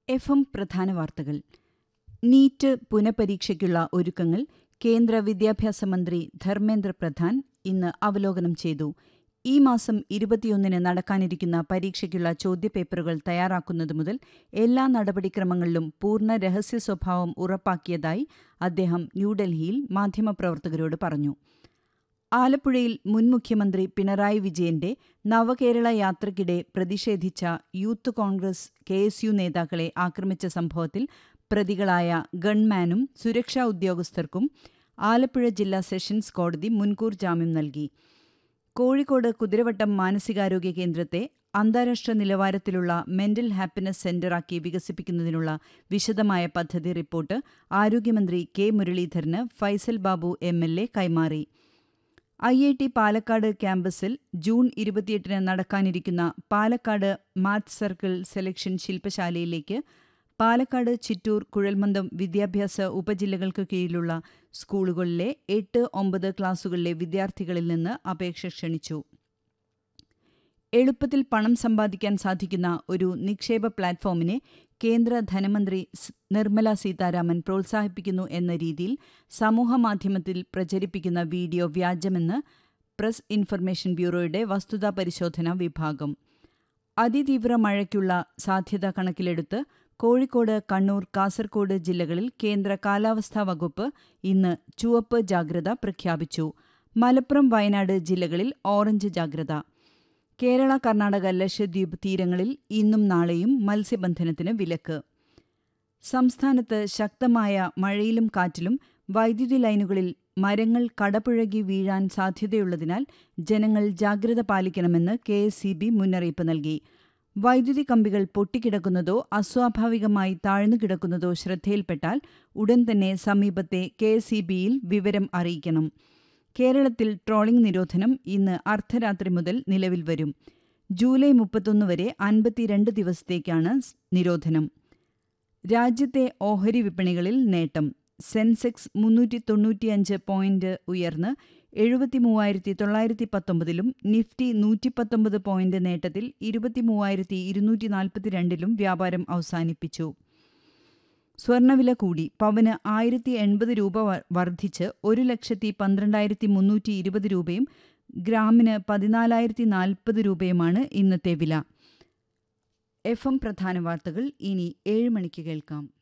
F M പ്രധാന വാർത്തകൾ NEET പുനഃപരീക്ഷയ്ക്കുള്ള ഒരുക്കങ്ങൾ കേന്ദ്ര വിദ്യാഭ്യാസ മന്ത്രി ധർമ്മേന്ദ്ര പ്രധാൻ ഇന്ന് അവലോകനം ചെയ്തു ഈ മാസം ഇരുപത്തിയൊന്നിന് നടക്കാനിരിക്കുന്ന പരീക്ഷയ്ക്കുള്ള ചോദ്യപേപ്പറുകൾ തയ്യാറാക്കുന്നത് മുതൽ എല്ലാ നടപടിക്രമങ്ങളിലും പൂർണ്ണ രഹസ്യ സ്വഭാവം ഉറപ്പാക്കിയതായി അദ്ദേഹം ന്യൂഡൽഹിയിൽ മാധ്യമപ്രവർത്തകരോട് പറഞ്ഞു ആലപ്പുഴയിൽ മുൻ മുഖ്യമന്ത്രി പിണറായി വിജയന്റെ നവകേരള യാത്രയ്ക്കിടെ പ്രതിഷേധിച്ച Youth Congress K S U നേതാക്കളെ ആക്രമിച്ച സംഭവത്തിൽ പ്രതികളായ ഗൺമാനും സുരക്ഷാ ഉദ്യോഗസ്ഥർക്കും ആലപ്പുഴ ജില്ലാ സെഷൻസ് കോടതി മുൻകൂർ ജാമ്യം നൽകി കോഴിക്കോട് കുതിരവട്ടം മാനസികാരോഗ്യ കേന്ദ്രത്തെ അന്താരാഷ്ട്ര നിലവാരത്തിലുള്ള മെന്റൽ ഹാപ്പിനെസ് സെന്ററാക്കി വികസിപ്പിക്കുന്നതിനുള്ള വിശദമായ പദ്ധതി റിപ്പോർട്ട് ആരോഗ്യമന്ത്രി കെ മുരളീധരന് Faisal Babu M L A കൈമാറി ഐ ഐ ടി പാലക്കാട് ക്യാമ്പസിൽ ജൂൺ ഇരുപത്തിയെട്ടിന് നടക്കാനിരിക്കുന്ന പാലക്കാട് മാത്സ് സർക്കിൾ സെലക്ഷൻ ശില്പശാലയിലേക്ക് പാലക്കാട് ചിറ്റൂർ കുഴൽമന്ദം വിദ്യാഭ്യാസ ഉപജില്ലകൾക്ക് കീഴിലുള്ള സ്കൂളുകളിലെ എട്ട് ഒമ്പത് ക്ലാസുകളിലെ വിദ്യാർത്ഥികളിൽ നിന്ന് അപേക്ഷ ക്ഷണിച്ചു എളുപ്പത്തിൽ പണം സമ്പാദിക്കാൻ സാധിക്കുന്ന ഒരു നിക്ഷേപ പ്ലാറ്റ്ഫോമിനെ കേന്ദ്ര ധനമന്ത്രി നിർമ്മല സീതാരാമൻ പ്രോത്സാഹിപ്പിക്കുന്നു എന്ന രീതിയിൽ സമൂഹമാധ്യമത്തിൽ പ്രചരിപ്പിക്കുന്ന വീഡിയോ വ്യാജമെന്ന് പ്രസ് ഇൻഫർമേഷൻ ബ്യൂറോയുടെ വസ്തുതാ പരിശോധന വിഭാഗം അതിതീവ്ര മഴയ്ക്കുള്ള സാധ്യത കണക്കിലെടുത്ത് കോഴിക്കോട് കണ്ണൂർ കാസർകോട് ജില്ലകളിൽ കേന്ദ്ര കാലാവസ്ഥാ വകുപ്പ് ഇന്ന് ചുവപ്പ് ജാഗ്രത പ്രഖ്യാപിച്ചു മലപ്പുറം വയനാട് ജില്ലകളിൽ ഓറഞ്ച് ജാഗ്രത കേരള കർണാടക ലക്ഷദ്വീപ് തീരങ്ങളിൽ ഇന്നും നാളെയും മത്സ്യബന്ധനത്തിന് വിലക്ക് സംസ്ഥാനത്ത് ശക്തമായ മഴയിലും കാറ്റിലും വൈദ്യുതി ലൈനുകളിൽ മരങ്ങൾ കടപുഴകി വീഴാൻ സാധ്യതയുള്ളതിനാൽ ജനങ്ങൾ ജാഗ്രത പാലിക്കണമെന്ന് കെ മുന്നറിയിപ്പ് നൽകി വൈദ്യുതി കമ്പികൾ പൊട്ടിക്കിടക്കുന്നതോ അസ്വാഭാവികമായി താഴ്ന്നുകിടക്കുന്നതോ ശ്രദ്ധയിൽപ്പെട്ടാൽ ഉടൻ തന്നെ സമീപത്തെ കെ വിവരം അറിയിക്കണം കേരളത്തിൽ ട്രോളിംഗ് നിരോധനം ഇന്ന് അർദ്ധരാത്രി മുതൽ നിലവിൽ വരും ജൂലൈ മുപ്പത്തൊന്ന് വരെ അൻപത്തിരണ്ട് ദിവസത്തേക്കാണ് നിരോധനം രാജ്യത്തെ ഓഹരി വിപണികളിൽ നേട്ടം സെൻസെക്സ് മുന്നൂറ്റി തൊണ്ണൂറ്റിയഞ്ച് പോയിന്റ് ഉയർന്ന് എഴുപത്തി മൂവായിരത്തി തൊള്ളായിരത്തി പത്തൊമ്പതിലും നിഫ്റ്റി നൂറ്റിപ്പത്തൊമ്പത് പോയിന്റ് നേട്ടത്തിൽ ഇരുപത്തി മൂവായിരത്തി ഇരുന്നൂറ്റി നാൽപ്പത്തിരണ്ടിലും വ്യാപാരം അവസാനിപ്പിച്ചു സ്വർണ്ണവില കൂടി പവന് ആയിരത്തി എൺപത് രൂപ വർദ്ധിച്ച് ഒരു ലക്ഷത്തി പന്ത്രണ്ടായിരത്തി മുന്നൂറ്റി ഇരുപത് രൂപയും ഗ്രാമിന് പതിനാലായിരത്തി നാൽപ്പത് രൂപയുമാണ് ഇന്നത്തെ വില എഫ് എം പ്രധാന വാർത്തകൾ ഇനി ഏഴ് മണിക്ക് കേൾക്കാം